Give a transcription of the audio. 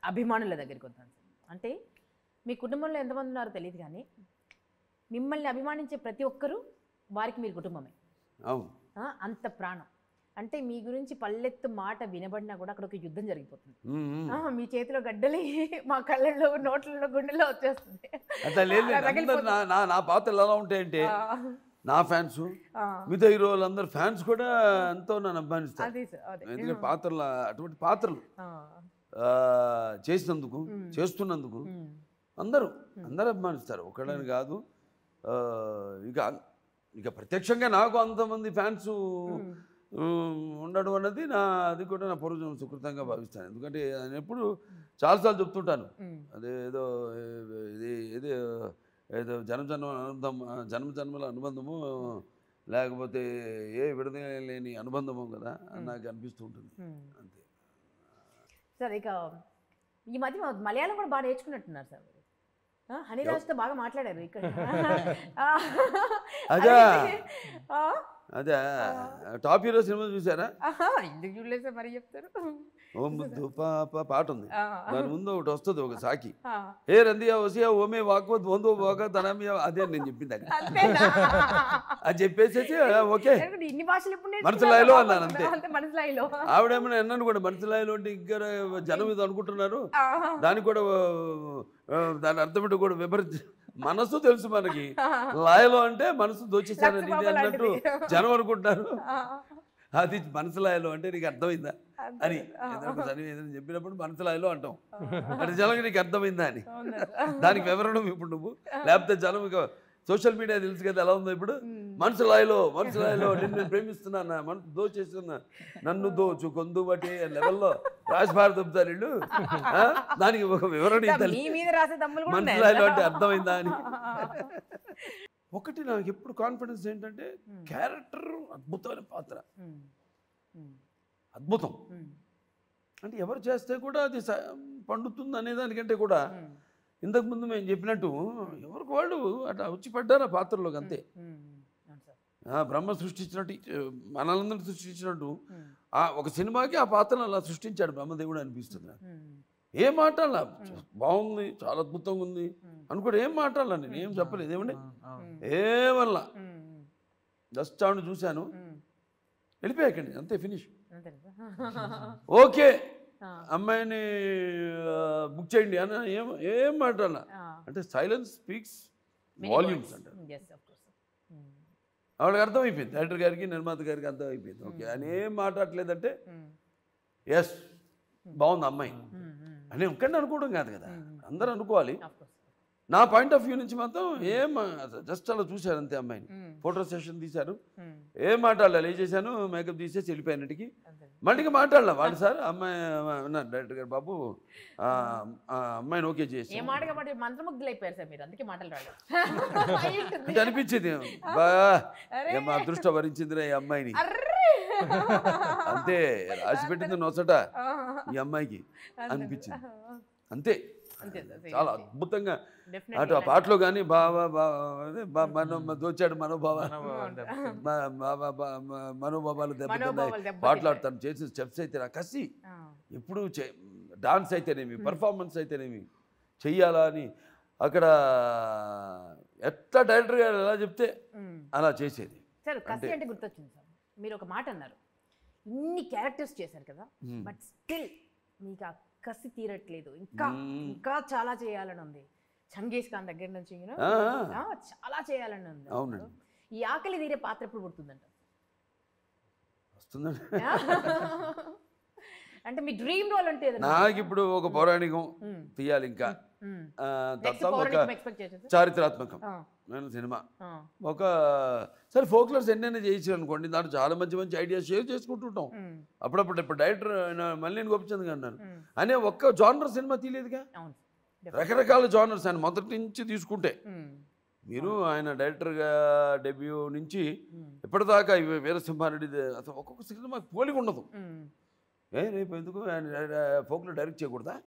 అభిమానుల దగ్గరికి వద్దాం సార్ అంటే మీ కుటుంబంలో ఎంతమంది ఉన్నారో తెలియదు కానీ మిమ్మల్ని అభిమానించే ప్రతి ఒక్కరూ వారికి మీరు కుటుంబమే అవును ఆ, అంత ప్రాణం అంటే మీ గురించి పల్లెత్తు మాట వినబడినా కూడా అక్కడ ఒక యుద్ధం జరిగిపోతుంది ఉమ్, ఉమ్. ఆ, మీ చేతిలో గడ్డలి మా కళ్ళల్లో నోట్లలో గుండెలో వచ్చేస్తుంది అట్లా లేదు అలా అందరు రగిలిపోతుంది. నా నా నా పాత్రలు ఎలా ఉంటాయంటే ఆ, నా ఫ్యాన్స్ ఆ, మిగతా హీరోలు అందరు ఫ్యాన్స్ కూడా ఎంతో నన్ను అభిమానిస్తారు అదే సార్ అదే ఎందుకంటే పాత్రలు అటువంటి పాత్రలు ఆ, ఆ, చేసినందుకు మ్మ్. చేస్తున్నందుకు ఉమ్, అందరూ అందరూ అభిమానిస్తారు ఒకళ్ళని కాదు ఆ, ఇక ఇక ప్రత్యక్షంగా నాకు అంతమంది ఫ్యాన్స్ ఉమ్, ఉండడం అన్నది నా అది కూడా నా పూర్వజం సుకృతంగా భావిస్తాను ఎందుకంటే నేను ఎప్పుడు చాలాసార్లు చెప్తుంటాను ఉమ్, అదే ఏదో ఏ- ఇది ఇది ఏదో జన్మ జన్మ అనుబంధం జన్మ జన్మల అనుబంధము లేకపోతే ఏ విడద లేని అనుబంధము కదా అని నాకు అనిపిస్తూ ఉంటుంది ఉమ్. అంతే సార్ ఇక ఈ మధ్య మా- మలయాళం కూడా బాగా నేర్చుకున్నట్టున్నారు సార్ మీరు ఆ, హనీరాజ్తో బాగా మాట్లాడారు ఇక్కడ ఆ, అదా? అదే. ఆ, అదే టాప్ హీరో సినిమా చూసారా ఆహా, ఎందుకు చూడలేదు సార్ మరి చెప్తారు ఓ ముద్దు పాప పాట ఉంది ఆ, దాని ముందు ఒకటి వస్తుంది ఒక సాకి ఆ, ఏ రందియా వసియా ఓమే వాక్వత్ వందో పోక తనమియా అదే అని నేను చెప్పింది అక్కడ అంతేనా? అది చెప్పేసేసి ఆ, ఓకే ఎందుకంటే ఇన్ని భాషలు ఎప్పుడు మనసు నేర్చుకున్నారు? లాయలో అన్నాను అంతే. అంతే మనసు లాయలో ఆవిడేమన్నా అన్నాను కూడా మనసులాయలో అంటే ఇంకా జనం ఇది అనుకుంటున్నారు ఆహా. దానికి కూడా ఆ, దాని అర్థం ఏంటో కూడా వివరించి మనసు తెలుసు మనకి లాయలో అంటే మనసు దోచేశారని ఇది లక్ష అన్నట్టు లాంటిది. జనం అనుకుంటారు ఆ, అది మనసు లాయలో అంటే నీకు అర్థమైందా అంతే. అని ఏదైనా ఒక చదివి ఏదైనా చెప్పినప్పుడు మనసు లాయలో అంటాం అంటే జనం నీకు అర్థమైందా అని అవునా సార్? దానికి వివరణ ఇప్పుడు నువ్వు లేకపోతే జనం ఇక సోషల్ మీడియా తెలుసు కదా ఎలా ఉందో ఇప్పుడు ఉమ్. మనసు లాయలో మనసు లాయలో నిన్ను నేను ప్రేమిస్తున్నా మనసు దోచేస్తున్నా నన్ను దోచు కొందు బట్టి లెవెల్లో రాజభారత చెప్తారు వీళ్ళు ఆ? దానికి ఒక వివరణ సార్, ఇద్దాలి మీ మీద రాసే తమ్ములు కూడా మనసు ఉన్నారు. లాయలో అంటే అర్థమైందా అని ఒకటి నాకు ఎప్పుడు కాన్ఫిడెన్స్ ఏంటంటే ఉమ్. క్యారెక్టర్ అద్భుతమైన పాత్ర ఉమ్. ఉమ్. అద్భుతం ఉమ్. అంటే ఎవరు చేస్తే కూడా అది స- పండుతుంది అనే దానికంటే కూడా ఉమ్. ఇంతకుముందు మేము చెప్పినట్టు ఎవరికి వాళ్ళు అట్లా వచ్చి పడ్డారు ఆ పాత్రలోకి అంతే ఉమ్. అవును సార్. ఆ బ్రహ్మ సృష్టించినట్టు ఈ, మనల్ని సృష్టించినట్టు ఉమ్. ఆ ఒక సినిమాకి ఆ పాత్రను అలా సృష్టించాడు బ్రహ్మదేవుడు అనిపిస్తుంది నాకు. ఉమ్. ఏం మాట్లాడాల బాగుంది చాలా అద్భుతంగా ఉంది ఉమ్. అనుకోడు ఏం మాట్లాడాల నేను ఏం చెప్పలేదు ఏమండి ఉమ్. ఏమల్లా ఉమ్. జస్ట్ ఆవిడ చూశాను ఉమ్. వెళ్ళిపోయాకండి అంతే ఫినిష్ అంతేనా సార్? ఓకే ఆ. అమ్మాయిని బుక్ చేయండి అని ఏం ఏం మాట్లాడాల ఆ. అంటే silence speaks Many volumes words. అంటారు Yes, of course. ఉమ్. ఆవిడకి అర్థమైపోయింది డైరెక్టర్ గారికి నిర్మాత గారికి అర్థమైపోయింది ఓకే ఆయన ఏం మాట్లాడలేదంటే ఉమ్. ఎస్ బాగుంది అమ్మాయి ఉమ్. ఉమ్. అని ఒక్కడిని అనుకోవడం కాదు కదా అందరూ అనుకోవాలి Of course. నా పాయింట్ ఆఫ్ వ్యూ నుంచి మాత్రం ఏం జస్ట్ అలా చూశారు అంతే అమ్మాయిని ఉమ్. ఫోటో సెషన్ తీశారు ఉమ్. ఏం మాట్లాడాలి ఏం చేశాను మేకప్ తీసేసి వెళ్ళిపోయినట్టుకి అంతే. మళ్ళీ ఇంకా మాట్లాడాల వాడు సార్ అమ్మాయి అన్నారు డైరెక్టర్ గారు బాబు ఆ, ఆ అమ్మాయిని ఓకే చేసి ఏ మాట కాబట్టి మంత్రముగ్ధులు అయిపోయారు సార్ మీరు అందుకే మాటలు రాలేదు అయి ఉంటుంది. అంటే అనిపించింది బా అరే. ఏం అదృష్టం వరించిందిరా ఈ అమ్మాయిని అర్రే. అంతే రాసి పెట్టింది నొసట ఆ. ఈ అమ్మాయికి అంతే. అనిపించింది అంతే అంతే సార్, చాలా seriously. అద్భుతంగా Definitely అటు ఆ ఇలాంటి- పాటలో కానీ బాబా బాబా అదే బా- మన దోచాడు మనోభావ మా- మా- మా- మా- మా- మనోభావాలు మనోభావాలు దెబ్బతిన్నాయి దెబ్బతిన్నాయి. పాటలు ఆడతాను చేసిన స్టెప్స్ అయితే నా కసి ఆ. ఎప్పుడు డాన్స్ అయితేనేమి పర్ఫార్మెన్స్ అయితేనేమి చెయ్యాలా అని అక్కడ ఎట్లా డైరెక్టర్ గారు ఎలా చెప్తే ఉమ్. అలా చేసేది సార్ కసి అంటే గుర్తొచ్చింది సార్ మీరు ఒక మాట అన్నారు ఇన్ని క్యారెక్టర్స్ చేశారు కదా Hmm. బట్ స్టిల్ మీకు ఆ కసి తీరట్లేదు ఇంకా Hmm. ఇంకా చాలా చేయాలని ఉంది చంగేజ్ ఖాన్ దగ్గర నుంచి you know, ఆ. ఆ, చాలా చేయాలని ఉంది అవునండి. ఈ ఆకలి తీరే పాత్ర ఎప్పుడు పుడుతుందంట వస్తుందండి అంటే మీ డ్రీమ్ రోల్ అంటే ఏదైనా నాకు ఇప్పుడు ఒక పౌరాణికం Hmm. తీయాలి ఇంకా Hmm. ఆ, నెక్స్ట్ తర్వాత ఒక పౌరాణికం ఎక్స్పెక్ట్ చేయొచ్చు చారిత్రాత్మకం ఆ, నేను సినిమా ఆ, ఒక సరే ఫోక్లర్స్ ఎన్నైనా చేయించారు అనుకోండి దాంట్లో చాలా మంచి మంచి ఐడియాస్ షేర్ చేసుకుంటుంటాం ఉమ్, అప్పుడప్పుడు ఇప్పుడు డైరెక్టర్ మళ్ళీ గోపిచంద్ అన్నారు ఉమ్, అనే ఒక్క జానర్ సినిమా తీయలేదుగా అవును రకరకాల జానర్స్ ఆయన మొదటి నుంచి తీసుకుంటే ఉమ్, మీరు ఆయన డైరెక్టర్గా డెబ్యూ నుంచి ఉమ్, ఇప్పటిదాకా ఇవి వీరసింహారెడ్డి అసలు ఒక్కొక్క సినిమాకి పోలిక ఉండదు ఉమ్. ఏ రేపు ఎందుకు ఆయన ఫోక్లో డైరెక్ట్ చేయకూడదా